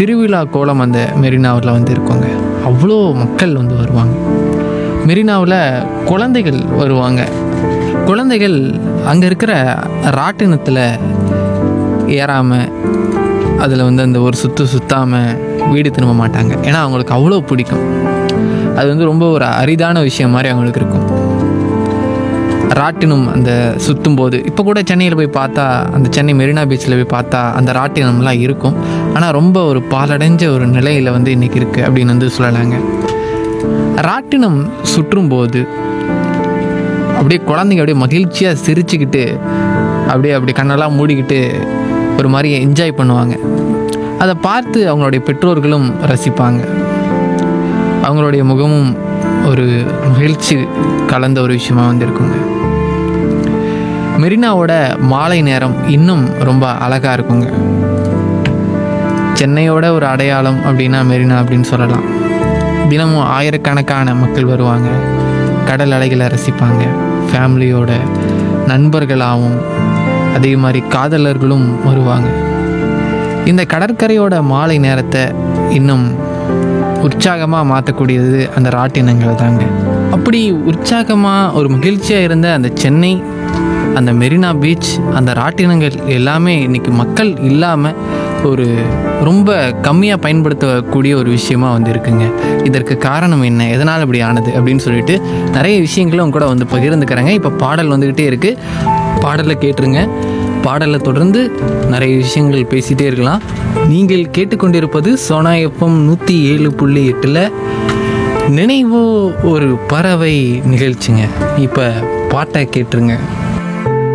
திருவிழா கோலம் அந்த மெரினாவில் வந்து இருக்குங்க அவ்வளோ மக்கள் வந்து வருவாங்க மெரினாவில் குழந்தைகள் வருவாங்க குழந்தைகள் அங்கே இருக்கிற ராட்டினத்தில் ஏறாமல் அதில் வந்து அந்த ஒரு சுற்று சுத்தாமல் வீடு திரும்ப மாட்டாங்க ஏன்னா அவங்களுக்கு அவ்வளோ பிடிக்கும் அது வந்து ரொம்ப ஒரு அரிதான விஷயம் மாதிரி அவங்களுக்கு இருக்கும் ராட்டினம் அந்த சுற்றும் போது இப்போ கூட சென்னையில் போய் பார்த்தா அந்த சென்னை மெரினா பீச்சில் போய் பார்த்தா அந்த ராட்டினம்லாம் இருக்கும் ஆனால் ரொம்ப ஒரு பாலடைஞ்ச ஒரு நிலையில் வந்து இன்றைக்கி இருக்குது அப்படின்னு வந்து சொல்லலாங்க ராட்டினம் சுற்றும் போது அப்படியே குழந்தைங்க அப்படியே மகிழ்ச்சியாக சிரிச்சுக்கிட்டு அப்படியே அப்படி கண்ணெல்லாம் மூடிக்கிட்டு ஒரு மாதிரி என்ஜாய் பண்ணுவாங்க அதை பார்த்து அவங்களுடைய பெற்றோர்களும் ரசிப்பாங்க அவங்களுடைய முகமும் ஒரு மகிழ்ச்சி கலந்த ஒரு விஷயமா வந்து இருக்குங்க மெரினாவோட மாலை நேரம் இன்னும் ரொம்ப அழகாக இருக்குங்க சென்னையோட ஒரு அடையாளம் அப்படின்னா மெரினா அப்படின்னு சொல்லலாம் தினமும் ஆயிரக்கணக்கான மக்கள் வருவாங்க கடல் அலைகளை ரசிப்பாங்க ஃபேமிலியோட நண்பர்களாகவும் அதே மாதிரி காதலர்களும் வருவாங்க இந்த கடற்கரையோட மாலை நேரத்தை இன்னும் உற்சாகமாக மாற்றக்கூடியது அந்த ராட்டினங்கள் தாங்க அப்படி உற்சாகமாக ஒரு மகிழ்ச்சியாக இருந்த அந்த சென்னை அந்த மெரினா பீச் அந்த ராட்டினங்கள் எல்லாமே இன்னைக்கு மக்கள் இல்லாமல் ஒரு ரொம்ப கம்மியாக பயன்படுத்தக்கூடிய ஒரு விஷயமா வந்து இருக்குங்க இதற்கு காரணம் என்ன எதனால் இப்படி ஆனது அப்படின்னு சொல்லிட்டு நிறைய விஷயங்களும் கூட வந்து பகிர்ந்துக்கிறாங்க இப்போ பாடல் வந்துக்கிட்டே இருக்குது பாடலை கேட்டுருங்க பாடலை தொடர்ந்து நிறைய விஷயங்கள் பேசிகிட்டே இருக்கலாம் நீங்கள் கேட்டுக்கொண்டிருப்பது சோனா எஃப்எம் நூற்றி ஏழு புள்ளி எட்டில் நினைவோ ஒரு பறவை நிகழ்ச்சிங்க இப்போ பாட்டை கேட்டுருங்க